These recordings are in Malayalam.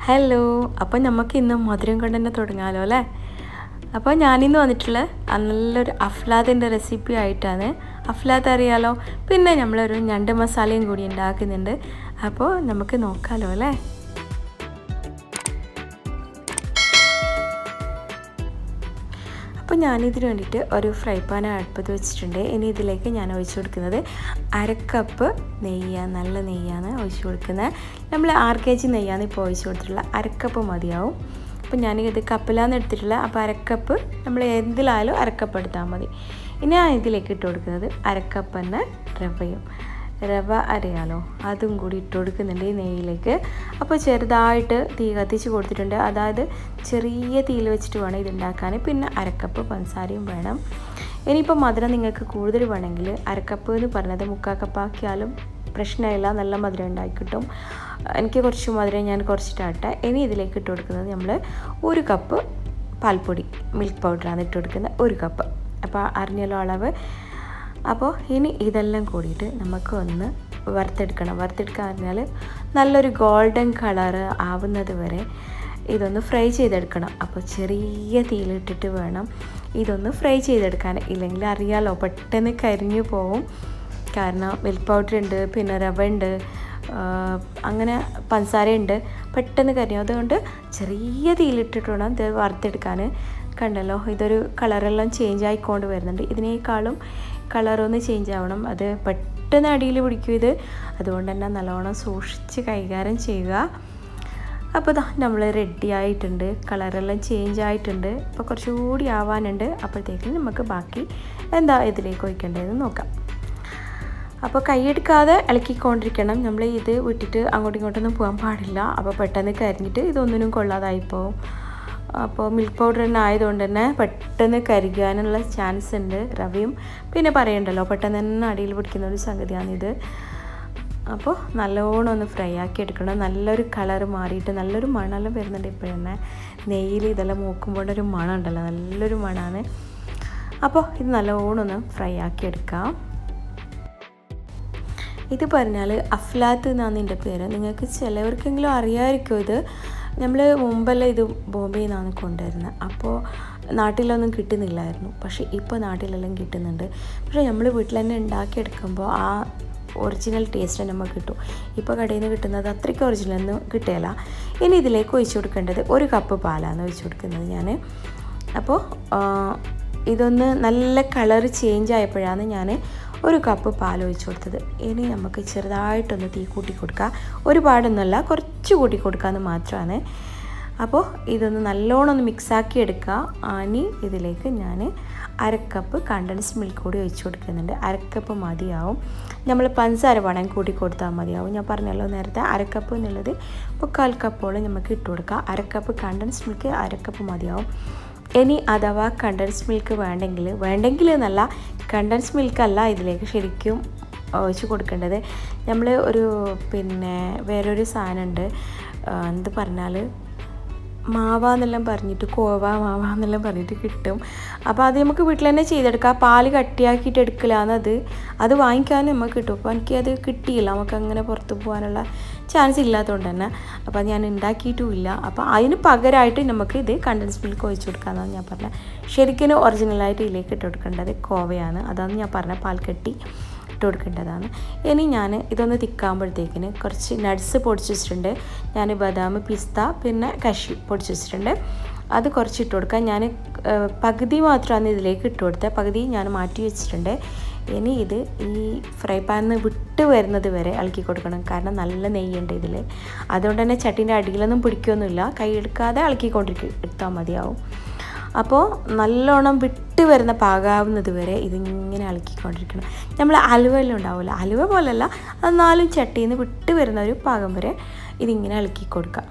ഹലോ അപ്പോൾ നമുക്ക് ഇന്ന് മധുരം കൊണ്ട് തന്നെ തുടങ്ങാമല്ലോ അല്ലേ അപ്പോൾ ഞാനിന്ന് വന്നിട്ടുള്ള ആ നല്ലൊരു അഫ്ലാദിൻ്റെ റെസിപ്പി ആയിട്ടാണ് അഫ്ലാദ് അറിയാലോ പിന്നെ നമ്മളൊരു ഞണ്ട് മസാലയും കൂടി ഉണ്ടാക്കുന്നുണ്ട് അപ്പോൾ നമുക്ക് നോക്കാമല്ലോ അല്ലേ അപ്പോൾ ഞാനിതിന് വേണ്ടിയിട്ട് ഒരു ഫ്രൈ പാൻ അടുപ്പത്ത് വെച്ചിട്ടുണ്ട് ഇനി ഇതിലേക്ക് ഞാൻ ഒഴിച്ചു കൊടുക്കുന്നത് അരക്കപ്പ് നെയ്യാണ് നല്ല നെയ്യാണ് ഒഴിച്ചു കൊടുക്കുന്നത് നമ്മൾ ആറ് കെ ജി നെയ്യാണ് ഇപ്പോൾ ഒഴിച്ചു കൊടുത്തിട്ടുള്ള അരക്കപ്പ് മതിയാവും അപ്പോൾ ഞാൻ ഇത് കപ്പിലാന്ന് എടുത്തിട്ടുള്ള അപ്പോൾ അരക്കപ്പ് നമ്മൾ എന്തിലായാലും അരക്കപ്പ് എടുത്താൽ മതി ഇനി ഞാൻ ഇതിലേക്ക് ഇട്ട് കൊടുക്കുന്നത് അരക്കപ്പ് തന്നെ റവയും റവ അറിയാലോ അതും കൂടി ഇട്ട് കൊടുക്കുന്നുണ്ട് ഈ നെയ്യിലേക്ക് അപ്പോൾ ചെറുതായിട്ട് തീ കത്തിച്ച് കൊടുത്തിട്ടുണ്ട് അതായത് ചെറിയ തീയിൽ വെച്ചിട്ട് വേണം ഇത് ഉണ്ടാക്കാൻ പിന്നെ അരക്കപ്പ് പഞ്ചസാരയും വേണം ഇനിയിപ്പോൾ മധുരം നിങ്ങൾക്ക് കൂടുതൽ വേണമെങ്കിൽ അരക്കപ്പ് എന്ന് പറഞ്ഞത് മുക്കാൽ കപ്പാക്കിയാലും പ്രശ്നമില്ല നല്ല മധുരം ഉണ്ടാക്കി കിട്ടും എനിക്ക് കുറച്ച് മധുരം ഞാൻ കുറച്ചിട്ടാട്ടെ ഇനി ഇതിലേക്ക് ഇട്ട് കൊടുക്കുന്നത് നമ്മൾ ഒരു കപ്പ് പാൽപ്പൊടി മിൽക്ക് പൗഡറാണ് ഇട്ട് കൊടുക്കുന്നത് ഒരു കപ്പ് അപ്പോൾ അറിഞ്ഞല്ലോ അളവ് അപ്പോൾ ഇനി ഇതെല്ലാം കൂടിയിട്ട് നമുക്ക് ഒന്ന് വറുത്തെടുക്കണം വറുത്തെടുക്കാൻ പറഞ്ഞാൽ നല്ലൊരു ഗോൾഡൻ കളറ് ആവുന്നത് വരെ ഇതൊന്ന് ഫ്രൈ ചെയ്തെടുക്കണം അപ്പോൾ ചെറിയ തീയിലിട്ടിട്ട് വേണം ഇതൊന്ന് ഫ്രൈ ചെയ്തെടുക്കാൻ ഇല്ലെങ്കിൽ അറിയാലോ പെട്ടെന്ന് കരിഞ്ഞു പോവും കാരണം മിൽക്ക് പൗഡർ ഉണ്ട് പിന്നെ റവ ഉണ്ട് അങ്ങനെ പഞ്ചസാരയുണ്ട് പെട്ടെന്ന് കരിയും അതുകൊണ്ട് ചെറിയ തീയിലിട്ടിട്ട് വേണം ഇത് വറുത്തെടുക്കാൻ കണ്ടല്ലോ ഇതൊരു കളറെല്ലാം ചേഞ്ച് ആയിക്കൊണ്ട് വരുന്നുണ്ട് ഇതിനേക്കാളും കളറൊന്ന് ചേഞ്ച് ആവണം അത് പെട്ടെന്ന് അടിയിൽ പിടിക്കും ഇത് അതുകൊണ്ട് തന്നെ നല്ലോണം സൂക്ഷിച്ച് കൈകാര്യം ചെയ്യുക അപ്പോൾ ഇതാ നമ്മൾ റെഡി ആയിട്ടുണ്ട് കളറെല്ലാം ചേഞ്ച് ആയിട്ടുണ്ട് ഇപ്പോൾ കുറച്ചുകൂടി ആവാനുണ്ട് അപ്പോഴത്തേക്കും നമുക്ക് ബാക്കി എന്താ ഇതിലേക്ക് ഒഴിക്കേണ്ടതെന്ന് നോക്കാം അപ്പോൾ കൈയെടുക്കാതെ ഇളക്കിക്കൊണ്ടിരിക്കണം നമ്മൾ ഇത് വിട്ടിട്ട് അങ്ങോട്ടും ഇങ്ങോട്ടൊന്നും പോകാൻ പാടില്ല അപ്പോൾ പെട്ടെന്ന് കരിഞ്ഞിട്ട് ഇതൊന്നിനും കൊള്ളാതായിപ്പോവും അപ്പോൾ മിൽക്ക് പൗഡർ തന്നെ ആയതുകൊണ്ട് തന്നെ പെട്ടെന്ന് കരിക്കാനുള്ള ചാൻസ് ഉണ്ട് റവയും പിന്നെ പറയണ്ടല്ലോ പെട്ടെന്ന് തന്നെ അടിയിൽ പിടിക്കുന്ന ഒരു സംഗതിയാണിത് അപ്പോൾ നല്ലോണം ഒന്ന് ഫ്രൈ ആക്കി എടുക്കണം നല്ലൊരു കളർ മാറിയിട്ട് നല്ലൊരു മണമെല്ലാം വരുന്നുണ്ട് ഇപ്പോൾ തന്നെ നെയ്യിൽ ഇതെല്ലാം മൂക്കുമ്പോൾ ഒരു മണം ഉണ്ടല്ലോ നല്ലൊരു മണമാണ് അപ്പോൾ ഇത് നല്ലോണം ഒന്ന് ഫ്രൈ ആക്കി എടുക്കാം ഇത് പറഞ്ഞാൽ അഫ്ലാത്ത് എന്നാണ് എൻ്റെ പേര് നിങ്ങൾക്ക് ചിലവർക്കെങ്കിലും അറിയാമായിരിക്കും ഇത് നമ്മൾ മുമ്പെല്ലാം ഇത് ബോംബെയിൽ നിന്നാണ് കൊണ്ടുവരുന്നത് അപ്പോൾ നാട്ടിലൊന്നും കിട്ടുന്നില്ലായിരുന്നു പക്ഷേ ഇപ്പോൾ നാട്ടിലെല്ലാം കിട്ടുന്നുണ്ട് പക്ഷേ നമ്മൾ വീട്ടിൽ തന്നെ ഉണ്ടാക്കിയെടുക്കുമ്പോൾ ആ ഒറിജിനൽ ടേസ്റ്റ് നമുക്ക് കിട്ടും ഇപ്പോൾ കടയിൽ നിന്ന് കിട്ടുന്നത് അത്രയ്ക്ക് ഒറിജിനൽ ഒന്നും കിട്ടില്ല ഇനി ഇതിലേക്ക് ഒഴിച്ചു കൊടുക്കേണ്ടത് ഒരു കപ്പ് പാലാണ് ഒഴിച്ചു കൊടുക്കുന്നത് ഞാൻ അപ്പോൾ ഇതൊന്ന് നല്ല കളർ ചേഞ്ച് ആയപ്പോഴാണ് ഞാൻ ഒരു കപ്പ് പാൽ ഒഴിച്ചു കൊടുത്തത് ഇനി നമുക്ക് ചെറുതായിട്ടൊന്ന് തീ കൂട്ടി കൊടുക്കുക ഒരുപാടൊന്നുമല്ല കുറച്ച് കൂട്ടി കൊടുക്കാമെന്ന് മാത്രമാണ് അപ്പോൾ ഇതൊന്ന് നല്ലോണം ഒന്ന് മിക്സാക്കി എടുക്കുക ഇനി ഇതിലേക്ക് ഞാൻ അരക്കപ്പ് കണ്ടൻസ്ഡ് മിൽക്ക് കൂടി ഒഴിച്ചു കൊടുക്കുന്നുണ്ട് അരക്കപ്പ് മതിയാവും നമ്മൾ പഞ്ചസാര വേണമെങ്കിൽ കൂട്ടി കൊടുത്താൽ മതിയാവും ഞാൻ പറഞ്ഞല്ലോ നേരത്തെ അരക്കപ്പ് എന്നുള്ളത് മുക്കാൽ കപ്പോളം നമുക്ക് ഇട്ട് കൊടുക്കുക അരക്കപ്പ് കണ്ടൻസ്ഡ് മിൽക്ക് അരക്കപ്പ് മതിയാവും ഇനി അഥവാ കണ്ടൻസ് മിൽക്ക് വേണ്ടെങ്കിൽ വേണ്ടെങ്കിൽ എന്നല്ല കണ്ടൻസ് മിൽക്ക് അല്ല ഇതിലേക്ക് ശരിക്കും ഒഴിച്ച് കൊടുക്കേണ്ടത് നമ്മൾ ഒരു പിന്നെ വേറൊരു സാധനമുണ്ട് എന്ത് പറഞ്ഞാൽ മാവ എന്നെല്ലാം പറഞ്ഞിട്ട് കോവ മാവ എന്നെല്ലാം പറഞ്ഞിട്ട് കിട്ടും അപ്പോൾ അത് നമുക്ക് വീട്ടിൽ തന്നെ ചെയ്തെടുക്കാം പാല് കട്ടിയാക്കിയിട്ട് എടുക്കലാന്ന് അത് അത് വാങ്ങിക്കാൻ നമുക്ക് കിട്ടും അപ്പോൾ എനിക്കത് കിട്ടിയില്ല നമുക്ക് അങ്ങനെ പുറത്ത് പോകാനുള്ള ചാൻസ് ഇല്ലാത്തതുകൊണ്ട് തന്നെ അപ്പോൾ ഞാൻ ഉണ്ടാക്കിയിട്ടുമില്ല അപ്പോൾ അതിന് പകരമായിട്ട് നമുക്ക് ഇത് കണ്ടൻസ് മിൽക്ക് ഒഴിച്ചു കൊടുക്കാമെന്നാണ് ഞാൻ പറഞ്ഞത് ശരിക്കും ഒറിജിനലായിട്ട് ഇതിലേക്ക് ഇട്ട് കൊടുക്കേണ്ടത് കോവയാണ് അതാണ് ഞാൻ പറഞ്ഞ പാൽക്കട്ടി ഇട്ട് കൊടുക്കേണ്ടതാണ് ഇനി ഞാൻ ഇതൊന്ന് തിക്കാകുമ്പോഴത്തേക്കിന് കുറച്ച് നട്ട്സ് പൊടിച്ച് വെച്ചിട്ടുണ്ട് ഞാൻ ബദാം പിസ്ത പിന്നെ കശി പൊടിച്ച് വെച്ചിട്ടുണ്ട് അത് കുറച്ച് ഇട്ട് കൊടുക്കാം ഞാൻ പകുതി മാത്രമാണ് ഇതിലേക്ക് ഇട്ട് കൊടുത്തത് പകുതി ഞാൻ മാറ്റി വെച്ചിട്ടുണ്ട് ഇനി ഇത് ഈ ഫ്രൈ പാനിൽ വിട്ട് വരുന്നത് വരെ ഇളക്കി കൊടുക്കണം കാരണം നല്ല നെയ്യുണ്ട് ഇതിൽ അതുകൊണ്ട് തന്നെ ചട്ടീൻ്റെ അടിയിലൊന്നും പിടിക്കുകയൊന്നുമില്ല കൈ എടുക്കാതെ ഇളക്കിക്കൊണ്ടിരിക്കും എടുത്താൽ മതിയാവും അപ്പോൾ നല്ലോണം വിട്ട് വരുന്ന പാകാവുന്നത് വരെ ഇതിങ്ങനെ ഇളക്കിക്കൊണ്ടിരിക്കണം നമ്മൾ അലുവെല്ലാം ഉണ്ടാവില്ല അലുവ പോലല്ല എന്നാലും ചട്ടിയിൽ നിന്ന് വിട്ട് വരുന്ന ഒരു പാകം വരെ ഇതിങ്ങനെ ഇളക്കി കൊടുക്കുക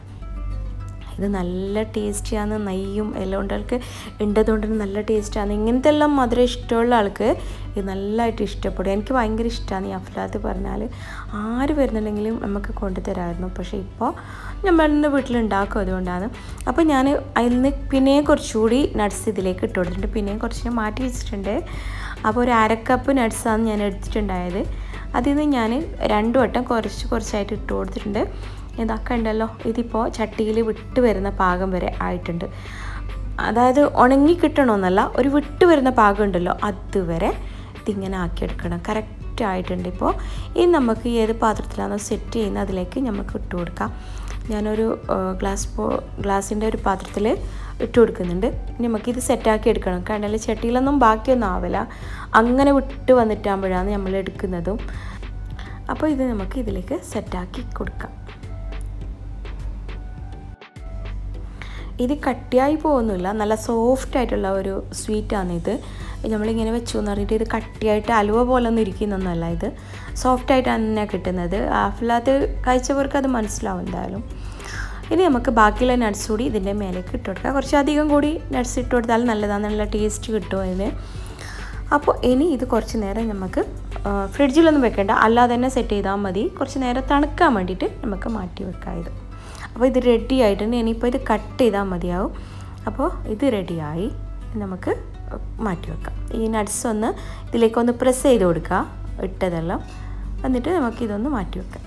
ഇത് നല്ല ടേസ്റ്റിയാണ് നെയ്യും എല്ലാം ഉണ്ടൾക്ക് ഉണ്ടതുകൊണ്ട് നല്ല ടേസ്റ്റാണ് ഇങ്ങനത്തെ എല്ലാം മധുരം ഇഷ്ടമുള്ള ആൾക്ക് ഇത് നല്ലതായിട്ട് ഇഷ്ടപ്പെടും എനിക്ക് ഭയങ്കര ഇഷ്ടമാണ് ഈ അഫ്ലാത്ത് പറഞ്ഞാൽ ആര് വരുന്നുണ്ടെങ്കിലും നമുക്ക് കൊണ്ടുതരാമായിരുന്നു പക്ഷേ ഇപ്പോൾ നമ്മളിന്ന് വീട്ടിലുണ്ടാക്കും അതുകൊണ്ടാണ് അപ്പോൾ ഞാൻ അതിൽ നിന്ന് പിന്നെയും കുറച്ചുകൂടി നട്ട്സ് ഇതിലേക്ക് ഇട്ട് കൊടുത്തിട്ടുണ്ട് പിന്നെയും കുറച്ച് ഞാൻ മാറ്റി വെച്ചിട്ടുണ്ട് അപ്പോൾ ഒരു അരക്കപ്പ് നട്ട്സാണ് ഞാൻ എടുത്തിട്ടുണ്ടായത് അതിൽ നിന്ന് ഞാൻ രണ്ടു വട്ടം കുറച്ച് കുറച്ചായിട്ട് ഇട്ട് കൊടുത്തിട്ടുണ്ട് ഇതൊക്കെ ഉണ്ടല്ലോ ഇതിപ്പോൾ ചട്ടിയിൽ വിട്ട് വരുന്ന പാകം വരെ ആയിട്ടുണ്ട് അതായത് ഉണങ്ങി കിട്ടണമെന്നല്ല ഒരു വിട്ട് വരുന്ന പാകം ഉണ്ടല്ലോ അതുവരെ ഇതിങ്ങനെ ആക്കിയെടുക്കണം കറക്റ്റ് ആയിട്ടുണ്ട് ഇപ്പോൾ ഇനി നമുക്ക് ഏത് പാത്രത്തിലാണോ സെറ്റ് ചെയ്യുന്നത് അതിലേക്ക് നമുക്ക് ഇട്ട് കൊടുക്കാം ഞാനൊരു ഗ്ലാസ് പോ ഗ്ലാസിൻ്റെ ഒരു പാത്രത്തിൽ ഇട്ട് കൊടുക്കുന്നുണ്ട് ഇനി നമുക്കിത് സെറ്റാക്കി എടുക്കണം കാരണം ചട്ടിയിലൊന്നും ബാക്കിയൊന്നും ആവില്ല അങ്ങനെ വിട്ട് വന്നിട്ടാകുമ്പോഴാണ് നമ്മൾ എടുക്കുന്നതും അപ്പോൾ ഇത് നമുക്ക് ഇതിലേക്ക് സെറ്റാക്കി കൊടുക്കാം ഇത് കട്ടിയായി പോകുന്നില്ല നല്ല സോഫ്റ്റ് ആയിട്ടുള്ള ഒരു സ്വീറ്റാണ് ഇത് നമ്മളിങ്ങനെ വെച്ചു എന്ന് പറഞ്ഞിട്ട് ഇത് കട്ടിയായിട്ട് അലുവ പോലെ ഒന്നും ഇരിക്കുന്നൊന്നുമല്ല ഇത് സോഫ്റ്റ് ആയിട്ട് തന്നെ കിട്ടുന്നത് ആഫിലാത്ത് കഴിച്ചവർക്ക് അത് മനസ്സിലാവും എന്തായാലും ഇനി നമുക്ക് ബാക്കിയുള്ള നട്ട്സ് കൂടി ഇതിൻ്റെ മേലേക്ക് ഇട്ട് കൊടുക്കാം കുറച്ചധികം കൂടി നട്ട്സ് ഇട്ട് കൊടുത്താൽ നല്ലതാണ് നല്ല ടേസ്റ്റ് കിട്ടും അതിന് അപ്പോൾ ഇനി ഇത് കുറച്ച് നേരം നമുക്ക് ഫ്രിഡ്ജിലൊന്നും വെക്കേണ്ട അല്ലാതെ തന്നെ സെറ്റ് ചെയ്താൽ മതി കുറച്ച് നേരം തണുക്കാൻ വേണ്ടിയിട്ട് നമുക്ക് മാറ്റി വെക്കാം ഇത് അപ്പോൾ ഇത് റെഡി ആയിട്ടുണ്ട് ഇനിയിപ്പോൾ ഇത് കട്ട് ചെയ്താൽ മതിയാവും അപ്പോൾ ഇത് റെഡിയായി നമുക്ക് മാറ്റി വെക്കാം ഈ നട്ട്സ് ഒന്ന് ഇതിലേക്കൊന്ന് പ്രസ് ചെയ്ത് കൊടുക്കുക ഇട്ടതെല്ലാം എന്നിട്ട് നമുക്ക് ഇതൊന്ന് മാറ്റി വെക്കാം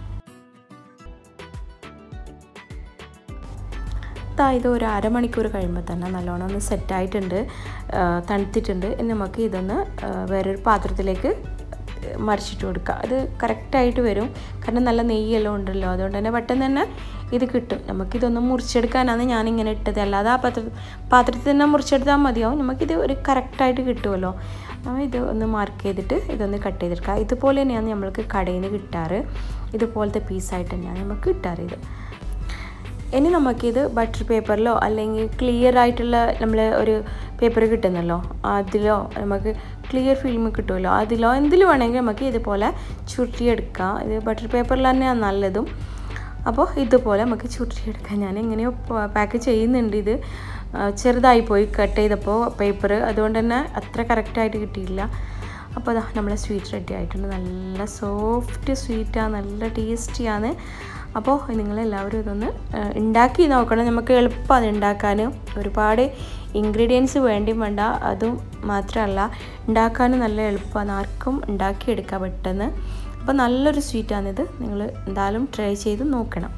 ഇതാ ഇത് ഒരു അരമണിക്കൂർ കഴിയുമ്പോൾ തന്നെ നല്ലോണം ഒന്ന് സെറ്റായിട്ടുണ്ട് തണുത്തിട്ടുണ്ട് ഇനി നമുക്ക് ഇതൊന്ന് വേറൊരു പാത്രത്തിലേക്ക് മറിച്ചിട്ട് കൊടുക്കുക അത് കറക്റ്റായിട്ട് വരും കാരണം നല്ല നെയ്യെല്ലാം ഉണ്ടല്ലോ അതുകൊണ്ട് തന്നെ പെട്ടെന്ന് തന്നെ ഇത് കിട്ടും നമുക്കിതൊന്ന് മുറിച്ചെടുക്കാനാണ് ഞാനിങ്ങനെ ഇട്ടത് അല്ലാതെ ആ പാത്ര പാത്രത്തിൽ തന്നെ മുറിച്ചെടുത്താൽ മതിയാവും നമുക്കിത് ഒരു കറക്റ്റായിട്ട് കിട്ടുമല്ലോ നമ്മൾ ഇത് ഒന്ന് മാർക്ക് ചെയ്തിട്ട് ഇതൊന്ന് കട്ട് ചെയ്തെടുക്കുക ഇതുപോലെ തന്നെയാണ് നമ്മൾക്ക് കടയിൽ നിന്ന് കിട്ടാറ് ഇതുപോലത്തെ പീസായിട്ട് തന്നെയാണ് നമുക്ക് കിട്ടാറ് ഇത് ഇനി നമുക്കിത് ബട്ടർ പേപ്പറിലോ അല്ലെങ്കിൽ ക്ലിയർ ആയിട്ടുള്ള നമ്മൾ ഒരു പേപ്പർ കിട്ടുന്നല്ലോ അതിലോ നമുക്ക് ക്ലിയർ ഫിലിം കിട്ടുമല്ലോ അതിലോ എന്തിലും വേണമെങ്കിൽ നമുക്ക് ഇതുപോലെ ചുരുട്ടിയെടുക്കാം ഇത് ബട്ടർ പേപ്പറിൽ തന്നെയാണ് നല്ലതും അപ്പോൾ ഇതുപോലെ നമുക്ക് ചുരുട്ടിയെടുക്കാം ഞാൻ എങ്ങനെയോ പാക്ക് ചെയ്യുന്നുണ്ട് ഇത് ചെറുതായി പോയി കട്ട് ചെയ്തപ്പോൾ പേപ്പർ അതുകൊണ്ട് തന്നെ അത്ര കറക്റ്റായിട്ട് കിട്ടിയില്ല അപ്പോൾ അതാ നമ്മളെ സ്വീറ്റ് റെഡി ആയിട്ടുണ്ട് നല്ല സോഫ്റ്റ് സ്വീറ്റാണ് നല്ല ടേസ്റ്റിയാണ് അപ്പോൾ നിങ്ങളെല്ലാവരും ഇതൊന്ന് ഉണ്ടാക്കി നോക്കണം നമുക്ക് എളുപ്പമാണ് ഉണ്ടാക്കാൻ ഒരുപാട് ഇൻഗ്രീഡിയൻസ് വേണ്ടി വേണ്ട അതും മാത്രമല്ല ഉണ്ടാക്കാനും നല്ല എളുപ്പമാണ് ആർക്കും ഉണ്ടാക്കിയെടുക്കാം പെട്ടെന്ന് അപ്പോൾ നല്ലൊരു സ്വീറ്റാണിത് നിങ്ങൾ എന്തായാലും ട്രൈ ചെയ്ത് നോക്കണം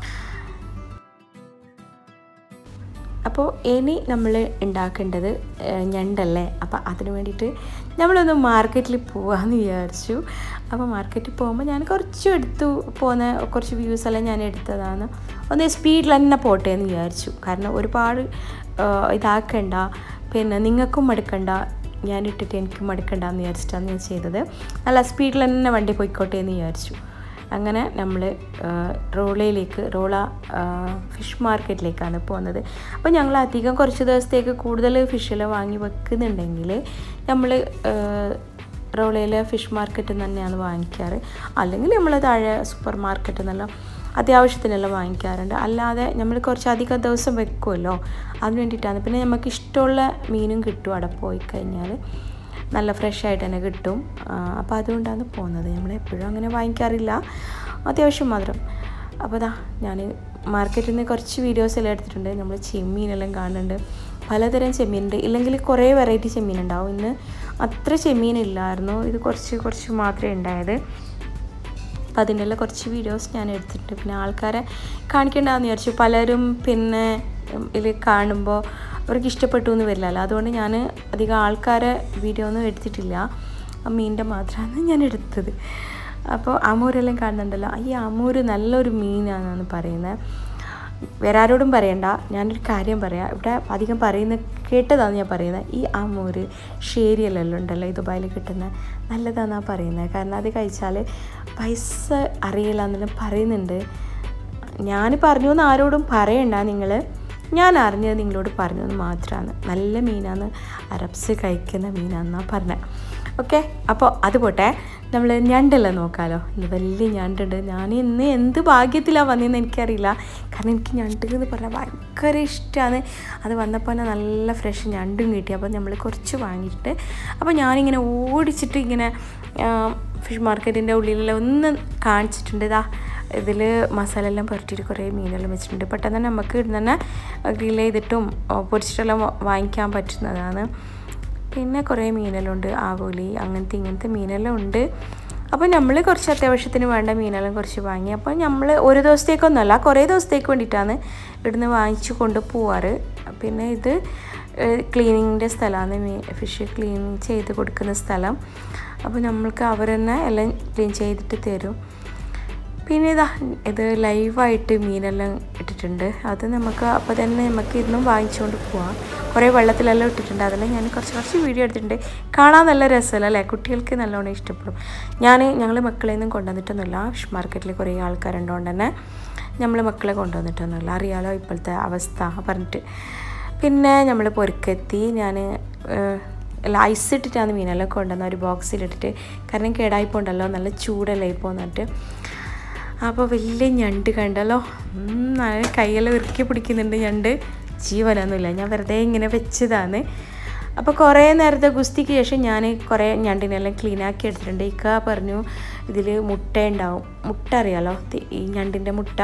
അപ്പോൾ ഇനി നമ്മൾ ഉണ്ടാക്കേണ്ടത് ഞണ്ടല്ലേ അപ്പോൾ അതിന് വേണ്ടിയിട്ട് നമ്മളൊന്ന് മാർക്കറ്റിൽ പോകാമെന്ന് വിചാരിച്ചു അപ്പോൾ മാർക്കറ്റിൽ പോകുമ്പോൾ ഞാൻ കുറച്ച് എടുത്തു പോകുന്ന കുറച്ച് വ്യൂസ് എല്ലാം ഞാൻ എടുത്തതാണ് ഒന്ന് സ്പീഡിൽ തന്നെ പോട്ടെ എന്ന് വിചാരിച്ചു കാരണം ഒരുപാട് ഇതാക്കണ്ട പിന്നെ നിങ്ങൾക്കും മടുക്കണ്ട ഞാൻ ഇട്ടിട്ട് എനിക്ക് മടുക്കണ്ട എന്ന് വിചാരിച്ചിട്ടാണ് ഞാൻ ചെയ്തത് നല്ല സ്പീഡിൽ തന്നെ വണ്ടി പോയിക്കോട്ടെ എന്ന് വിചാരിച്ചു അങ്ങനെ നമ്മൾ റോളയിലേക്ക് റോള ഫിഷ് മാർക്കറ്റിലേക്കാണ് പോകുന്നത് അപ്പോൾ ഞങ്ങൾ അധികം കുറച്ച് ദിവസത്തേക്ക് കൂടുതൽ ഫിഷെല്ലാം വാങ്ങി വെക്കുന്നുണ്ടെങ്കിൽ നമ്മൾ റോളയിലെ ഫിഷ് മാർക്കറ്റിൽ തന്നെയാണ് വാങ്ങിക്കാറ് അല്ലെങ്കിൽ നമ്മൾ താഴെ സൂപ്പർ മാർക്കറ്റിൽ നിന്നെല്ലാം അത്യാവശ്യത്തിനെല്ലാം വാങ്ങിക്കാറുണ്ട് അല്ലാതെ നമ്മൾ കുറച്ച് അധികം ദിവസം വെക്കുമല്ലോ അതിന് വേണ്ടിയിട്ടാണ് പിന്നെ നമുക്ക് ഇഷ്ടമുള്ള മീനും കിട്ടും അവിടെ പോയി കഴിഞ്ഞാൽ നല്ല ഫ്രഷ് ആയിട്ട് തന്നെ കിട്ടും അപ്പോൾ അതുകൊണ്ടാണ് പോകുന്നത് നമ്മൾ എപ്പോഴും അങ്ങനെ വാങ്ങിക്കാറില്ല അത്യാവശ്യം മാത്രം അപ്പോൾ അതാ ഞാൻ മാർക്കറ്റിൽ നിന്ന് കുറച്ച് വീഡിയോസ് എല്ലാം എടുത്തിട്ടുണ്ട് നമ്മൾ ചെമ്മീനെല്ലാം കാണുന്നുണ്ട് പലതരം ചെമ്മീനുണ്ട് ഇല്ലെങ്കിൽ കുറേ വെറൈറ്റി ചെമ്മീൻ ഉണ്ടാവും ഇന്ന് അത്ര ചെമ്മീനില്ലായിരുന്നു ഇത് കുറച്ച് കുറച്ച് മാത്രമേ ഉണ്ടായത് അപ്പം അതിൻ്റെ കുറച്ച് വീഡിയോസ് ഞാൻ എടുത്തിട്ടുണ്ട് പിന്നെ ആൾക്കാരെ കാണിക്കേണ്ടതെന്ന് വിചാരിച്ചു പലരും പിന്നെ ഇതിൽ കാണുമ്പോൾ അവർക്ക് ഇഷ്ടപ്പെട്ടു എന്ന് വരില്ലല്ലോ അതുകൊണ്ട് ഞാൻ അധികം ആൾക്കാരെ വീഡിയോ ഒന്നും എടുത്തിട്ടില്ല മീനിൻ്റെ മാത്രമാണ് ഞാൻ എടുത്തത് അപ്പോൾ അമൂരെല്ലാം കാണുന്നുണ്ടല്ലോ ഈ അമൂര് നല്ലൊരു മീനാണെന്നാണ് പറയുന്നത് വേറെ ആരോടും പറയണ്ട ഞാനൊരു കാര്യം പറയാം ഇവിടെ അധികം പറയുന്ന കേട്ടതാണ് ഞാൻ പറയുന്നത് ഈ അമൂര് ഷേരിയലെല്ലാം ഉണ്ടല്ലോ ഈ ദുബായിൽ കിട്ടുന്ന നല്ലതാണെന്നാണ് പറയുന്നത് കാരണം അത് കഴിച്ചാൽ പൈസ അറിയില്ല എന്നെല്ലാം പറയുന്നുണ്ട് ഞാൻ പറഞ്ഞു എന്ന് ആരോടും പറയണ്ട നിങ്ങൾ ഞാൻ അറിഞ്ഞത് നിങ്ങളോട് പറഞ്ഞത് മാത്രമാണ് നല്ല മീനാണ് അറബ്സ് കഴിക്കുന്ന മീനാണെന്നാണ് പറഞ്ഞത് ഓക്കെ അപ്പോൾ അത് പോട്ടെ നമ്മൾ ഞണ്ടെല്ലാം നോക്കാമല്ലോ ഇന്ന് വലിയ ഞണ്ടുണ്ട് ഞാൻ ഇന്ന് എന്ത് ഭാഗ്യത്തിലാണ് വന്നതെന്ന് എനിക്കറിയില്ല കാരണം എനിക്ക് ഞണ്ട് എന്ന് പറഞ്ഞാൽ ഭയങ്കര ഇഷ്ടമാണ് അത് വന്നപ്പോൾ തന്നെ നല്ല ഫ്രഷ് ഞണ്ടും കിട്ടി അപ്പോൾ നമ്മൾ കുറച്ച് വാങ്ങിയിട്ട് അപ്പോൾ ഞാനിങ്ങനെ ഓടിച്ചിട്ട് ഇങ്ങനെ ഫിഷ് മാർക്കറ്റിൻ്റെ ഉള്ളിലെല്ലാം ഒന്ന് കാണിച്ചിട്ടുണ്ട് ഇതാ ഇതിൽ മസാല എല്ലാം പുരട്ടിയിട്ട് കുറേ മീനെല്ലാം വെച്ചിട്ടുണ്ട് പെട്ടെന്ന് തന്നെ നമുക്ക് ഇവിടുന്ന് തന്നെ ഗ്രിൽ ചെയ്തിട്ടും പൊരിച്ചിട്ടെല്ലാം വാങ്ങിക്കാൻ പറ്റുന്നതാണ് പിന്നെ കുറേ മീനെല്ലാം ഉണ്ട് ആവോലി അങ്ങനത്തെ ഇങ്ങനത്തെ മീനെല്ലാം ഉണ്ട് അപ്പോൾ നമ്മൾ കുറച്ച് അത്യാവശ്യത്തിന് വേണ്ട മീനെല്ലാം കുറച്ച് വാങ്ങി അപ്പോൾ നമ്മൾ ഒരു ദിവസത്തേക്കൊന്നുമല്ല കുറേ ദിവസത്തേക്ക് വേണ്ടിയിട്ടാണ് ഇവിടുന്ന് വാങ്ങിച്ചു കൊണ്ട് പോവാറ് പിന്നെ ഇത് ക്ലീനിങ്ങിൻ്റെ സ്ഥലമാണ് മീ ഫിഷ് ക്ലീൻ ചെയ്ത് കൊടുക്കുന്ന സ്ഥലം അപ്പോൾ നമ്മൾക്ക് അവർ തന്നെ എല്ലാം ക്ലീൻ ചെയ്തിട്ട് തരും പിന്നെ ഇതാ ഇത് ലൈവായിട്ട് മീനെല്ലാം ഇട്ടിട്ടുണ്ട് അത് നമുക്ക് അപ്പോൾ തന്നെ നമുക്ക് ഇന്നും വാങ്ങിച്ചുകൊണ്ട് പോവാം കുറേ വെള്ളത്തിലെല്ലാം ഇട്ടിട്ടുണ്ട് അതെല്ലാം ഞാൻ കുറച്ച് കുറച്ച് വീഡിയോ എടുത്തിട്ടുണ്ട് കാണാൻ നല്ല രസമല്ല അല്ലേ കുട്ടികൾക്ക് നല്ലോണം ഇഷ്ടപ്പെടും ഞാൻ ഞങ്ങൾ മക്കളെ ഒന്നും കൊണ്ടുവന്നിട്ടൊന്നുമില്ല ഫിഷ് മാർക്കറ്റിൽ കുറേ ആൾക്കാരുണ്ടോണ്ട് തന്നെ നമ്മൾ മക്കളെ കൊണ്ടുവന്നിട്ടൊന്നുമില്ല അറിയാലോ ഇപ്പോഴത്തെ അവസ്ഥ പറഞ്ഞിട്ട് പിന്നെ നമ്മൾ പൊരുക്കെത്തി ഞാൻ അല്ല ഐസ് ഇട്ടിട്ടാണ് മീനെല്ലാം കൊണ്ടുവന്ന ഒരു ബോക്സിലിട്ടിട്ട് കാരണം കേടായി പോണ്ടല്ലോ നല്ല ചൂടല്ലേ ഇപ്പോൾ എന്നിട്ട് അപ്പോൾ വലിയ ഞണ്ട് കണ്ടല്ലോ നല്ല കൈയെല്ലാം ഇറുക്കി പിടിക്കുന്നുണ്ട് ഞണ്ട് ജീവനൊന്നുമില്ല ഞാൻ വെറുതെ ഇങ്ങനെ വെച്ചതാണ് അപ്പോൾ കുറേ നേരത്തെ ഗുസ്തിക്ക് ശേഷം ഞാൻ കുറേ ഞണ്ടിനെല്ലാം ക്ലീൻ ആക്കി എടുത്തിട്ടുണ്ട് ഇക്ക പറഞ്ഞു ഇതിൽ മുട്ട ഉണ്ടാവും മുട്ട അറിയാലോ ഈ ഞണ്ടിൻ്റെ മുട്ട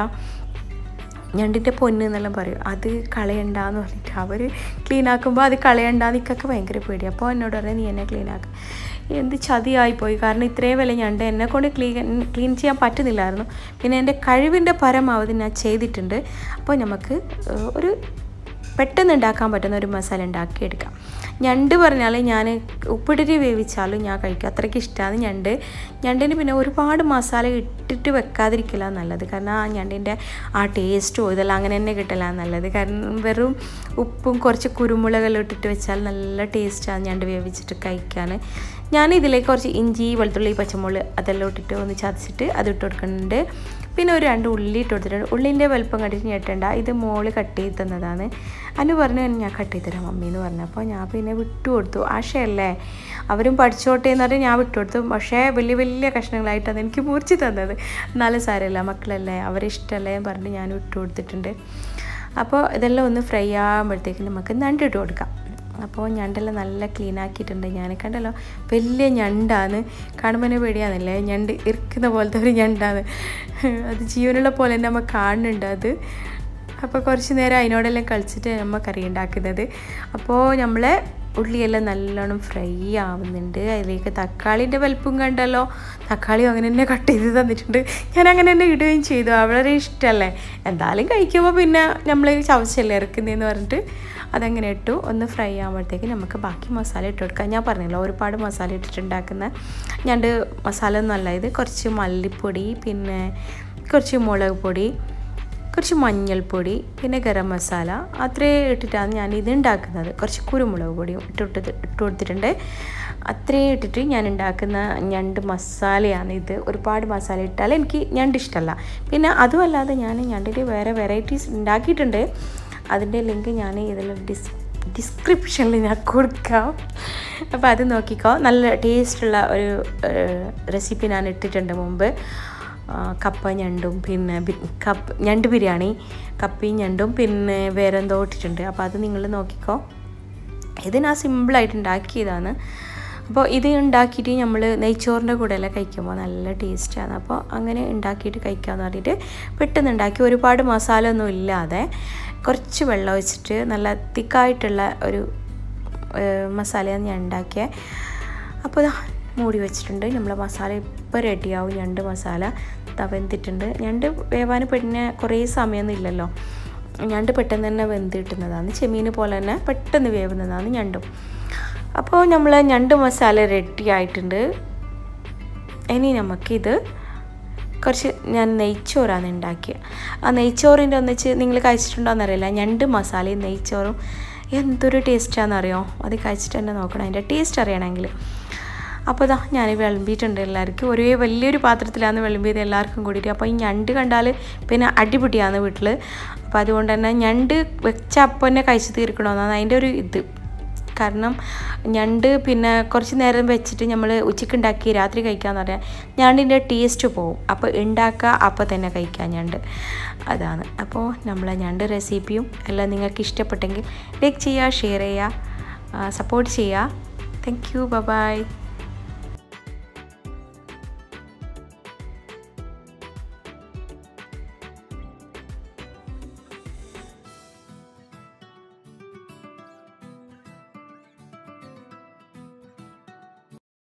ഞണ്ടിൻ്റെ പൊന്ന് എന്നെല്ലാം പറയും അത് കളയണ്ടെന്ന് പറഞ്ഞിട്ട് അവർ ക്ലീൻ ആക്കുമ്പോൾ അത് കളയണ്ടെന്ന് ഇക്കൊക്കെ ഭയങ്കര പേടി അപ്പോൾ എന്നോട് പറയാം നീ എന്നെ ക്ലീൻ ആക്കുക എന്ത് ചതിയായിപ്പോയി കാരണം ഇത്രയും വില ഞണ്ട് എന്നെ കൊണ്ട് ക്ലീൻ ക്ലീൻ ചെയ്യാൻ പറ്റുന്നില്ലായിരുന്നു പിന്നെ എൻ്റെ കഴിവിൻ്റെ പരമാവധി ഞാൻ ചെയ്തിട്ടുണ്ട് അപ്പോൾ നമുക്ക് ഒരു പെട്ടെന്ന് ഉണ്ടാക്കാൻ പറ്റുന്ന ഒരു മസാല ഉണ്ടാക്കിയെടുക്കാം ഞണ്ട് പറഞ്ഞാൽ ഞാൻ ഉപ്പിട്ടിട്ട് വേവിച്ചാലും ഞാൻ കഴിക്കും അത്രയ്ക്ക് ഇഷ്ടമാണ് ഞണ്ട് ഞണ്ടിന് പിന്നെ ഒരുപാട് മസാല ഇട്ടിട്ട് വെക്കാതിരിക്കില്ല നല്ലത് കാരണം ആ ഞണ്ടിൻ്റെ ആ ടേസ്റ്റോ ഇതെല്ലാം അങ്ങനെ തന്നെ കിട്ടല നല്ലത് കാരണം വെറും ഉപ്പും കുറച്ച് കുരുമുളകെല്ലാം ഇട്ടിട്ട് വെച്ചാൽ നല്ല ടേസ്റ്റാണ് ഞണ്ട് വേവിച്ചിട്ട് കഴിക്കാൻ ഞാൻ ഇതിലേക്ക് കുറച്ച് ഇഞ്ചി വെളുത്തുള്ളി പച്ചമുളക് അതെല്ലാം ഇട്ടിട്ട് ഒന്ന് ചതച്ചിട്ട് അത് ഇട്ട് കൊടുക്കുന്നുണ്ട് പിന്നെ ഒരു രണ്ട് ഉള്ളി ഇട്ട് കൊടുത്തിട്ടുണ്ട് ഉള്ളിൻ്റെ വലുപ്പം കണ്ടിട്ട് ഞെട്ടണ്ട ഇത് മോള് കട്ട് ചെയ്ത് തന്നതാണ് അനു പറഞ്ഞു ഞാൻ കട്ട് ചെയ്ത് തരാം മമ്മി എന്ന് പറഞ്ഞു അപ്പോൾ ഞാൻ പിന്നെ വിട്ടു കൊടുത്തു ആശയല്ലേ അവരും പഠിച്ചോട്ടെ എന്ന് പറഞ്ഞ് ഞാൻ വിട്ടു കൊടുത്തു പക്ഷേ വലിയ വലിയ കഷ്ണങ്ങളായിട്ടാണ് എനിക്ക് മുറിച്ച് തന്നത് എന്നാലും സാരമില്ല മക്കളല്ലേ അവരെ ഇഷ്ടമല്ലേ പറഞ്ഞ് ഞാൻ വിട്ടു കൊടുത്തിട്ടുണ്ട് അപ്പോൾ ഇതെല്ലാം ഒന്ന് ഫ്രൈ ആകുമ്പോഴത്തേക്ക് നമുക്ക് നണ്ടിട്ട് കൊടുക്കാം അപ്പോൾ ഞണ്ടെല്ലാം നല്ല ക്ലീൻ ആക്കിയിട്ടുണ്ട് ഞാൻ കണ്ടല്ലോ വലിയ ഞണ്ടാണ് കാണുമ്പോൾ തന്നെ പേടിയാണല്ലേ ഞണ്ട് ഇരിക്കുന്ന പോലത്തെ ഒരു ഞണ്ടാണ് അത് ജീവനുള്ള പോലെ തന്നെ നമ്മൾ കാണുന്നുണ്ട് അത് അപ്പോൾ കുറച്ച് നേരം അതിനോടെല്ലാം കളിച്ചിട്ട് നമ്മൾ കറി ഉണ്ടാക്കുന്നത് അപ്പോൾ നമ്മൾ ഉള്ളിയെല്ലാം നല്ലോണം ഫ്രൈ ആവുന്നുണ്ട് അതിലേക്ക് തക്കാളിൻ്റെ വലുപ്പം കണ്ടല്ലോ തക്കാളി അങ്ങനെ തന്നെ കട്ട് ചെയ്ത് തന്നിട്ടുണ്ട് ഞാൻ അങ്ങനെ തന്നെ ഇടുകയും ചെയ്തു വളരെ ഇഷ്ടമല്ലേ എന്തായാലും കഴിക്കുമ്പോൾ പിന്നെ നമ്മൾ ചവച്ചല്ലേ ഇറക്കുന്നതെന്ന് പറഞ്ഞിട്ട് അതങ്ങനെ ഇട്ടു ഒന്ന് ഫ്രൈ ആകുമ്പോഴത്തേക്ക് നമുക്ക് ബാക്കി മസാല ഇട്ട് കൊടുക്കാം ഞാൻ പറഞ്ഞല്ലോ ഒരുപാട് മസാല ഇട്ടിട്ടുണ്ടാക്കുന്ന ഞണ്ട് മസാല ഒന്നുമല്ല ഇത് കുറച്ച് മല്ലിപ്പൊടി പിന്നെ കുറച്ച് മുളക് പൊടി കുറച്ച് മഞ്ഞൾപ്പൊടി പിന്നെ ഗരം മസാല അത്രയും ഇട്ടിട്ടാണ് ഞാൻ ഇത് ഉണ്ടാക്കുന്നത് കുറച്ച് കുരുമുളക് പൊടിയും ഇട്ടിട്ട് ഇട്ട് കൊടുത്തിട്ടുണ്ട് അത്രയും ഇട്ടിട്ട് ഞാൻ ഉണ്ടാക്കുന്ന ഞണ്ട് മസാലയാണ് ഇത് ഒരുപാട് മസാല ഇട്ടാൽ എനിക്ക് ഞണ്ട് ഇഷ്ടമല്ല പിന്നെ അതുമല്ലാതെ ഞാൻ ഞണ്ടിൽ വേറെ വെറൈറ്റീസ് ഉണ്ടാക്കിയിട്ടുണ്ട് അതിൻ്റെ ലിങ്ക് ഞാൻ ഇതിൽ ഡിസ് ഡിസ്ക്രിപ്ഷനിൽ ഞാൻ കൊടുക്കാം അപ്പോൾ അത് നോക്കിക്കോ നല്ല ടേസ്റ്റുള്ള ഒരു റെസിപ്പി ഞാൻ ഇട്ടിട്ടുണ്ട് മുമ്പ് കപ്പ ഞണ്ടും പിന്നെ കപ്പ് ഞണ്ട് ബിരിയാണി കപ്പയും ഞണ്ടും പിന്നെ വേറെ എന്തോ ഇട്ടിട്ടുണ്ട് അപ്പോൾ അത് നിങ്ങൾ നോക്കിക്കോ ഇത് ഞാൻ സിമ്പിളായിട്ട് ഉണ്ടാക്കിയതാണ് അപ്പോൾ ഇത് ഉണ്ടാക്കിയിട്ട് നമ്മൾ നെയ്ച്ചോറിൻ്റെ കൂടെ എല്ലാം കഴിക്കുമ്പോൾ നല്ല ടേസ്റ്റാണ് അപ്പോൾ അങ്ങനെ ഉണ്ടാക്കിയിട്ട് കഴിക്കാമെന്ന് പറഞ്ഞിട്ട് പെട്ടെന്ന് ഉണ്ടാക്കി ഒരുപാട് മസാല ഒന്നും ഇല്ലാതെ കുറച്ച് വെള്ളം ഒഴിച്ചിട്ട് നല്ല തിക്കായിട്ടുള്ള ഒരു മസാലയാണ് ഞാൻ ഉണ്ടാക്കിയത് അപ്പോൾ മൂടി വെച്ചിട്ടുണ്ട് നമ്മളെ മസാല ഇപ്പോൾ റെഡിയാവും ഞണ്ട് മസാല വെന്തിട്ടുണ്ട് ഞണ്ട് വേവാൻ പിന്നെ കുറേ സമയമൊന്നും ഇല്ലല്ലോ ഞണ്ട് പെട്ടെന്ന് തന്നെ വെന്ത് കിട്ടുന്നതാണ് ചെമീൻ പോലെ തന്നെ പെട്ടെന്ന് വേവുന്നതാണ് ഞണ്ടും അപ്പോൾ നമ്മൾ ഞണ്ട് മസാല റെഡി ആയിട്ടുണ്ട് ഇനി നമുക്കിത് കുറച്ച് ഞാൻ നെയ്ച്ചോറാണ് ഉണ്ടാക്കിയത് ആ നെയ്ച്ചോറിൻ്റെ ഒന്നിച്ച് നിങ്ങൾ കഴിച്ചിട്ടുണ്ടോയെന്ന് അറിയില്ല ഞണ്ട് മസാലയും നെയ്ച്ചോറും എന്തൊരു ടേസ്റ്റാണെന്നറിയോ അത് കഴിച്ചിട്ട് തന്നെ നോക്കണം അതിൻ്റെ ടേസ്റ്റ് അറിയണമെങ്കിൽ അപ്പോൾ ഇതാ ഞാൻ വിളമ്പിയിട്ടുണ്ട് എല്ലാവർക്കും ഒരേ വലിയൊരു പാത്രത്തിലാണ് വിളമ്പിയത് എല്ലാവർക്കും കൂടിയിട്ട് അപ്പോൾ ഈ ഞണ്ട് കണ്ടാൽ പിന്നെ അടിപിടിയാണ് വീട്ടിൽ അപ്പോൾ അതുകൊണ്ട് തന്നെ ഞണ്ട് വെച്ച അപ്പം തന്നെ കഴിച്ച് തീർക്കണമെന്നാണ് അതിൻ്റെ ഒരു ഇത് കാരണം ഞണ്ട് പിന്നെ കുറച്ച് നേരം വെച്ചിട്ട് നമ്മൾ ഉച്ചയ്ക്ക് ഉണ്ടാക്കി രാത്രി കഴിക്കാന്ന് പറഞ്ഞാൽ ഞണ്ടിൻ്റെ ടേസ്റ്റ് പോവും അപ്പോൾ ഉണ്ടാക്കുക അപ്പോൾ തന്നെ കഴിക്കാം ഞണ്ട് അതാണ് അപ്പോൾ നമ്മളെ ഞണ്ട് റെസിപ്പിയും എല്ലാം നിങ്ങൾക്ക് ഇഷ്ടപ്പെട്ടെങ്കിൽ ലൈക്ക് ചെയ്യുക ഷെയർ ചെയ്യുക സപ്പോർട്ട് ചെയ്യുക താങ്ക് യു ബൈ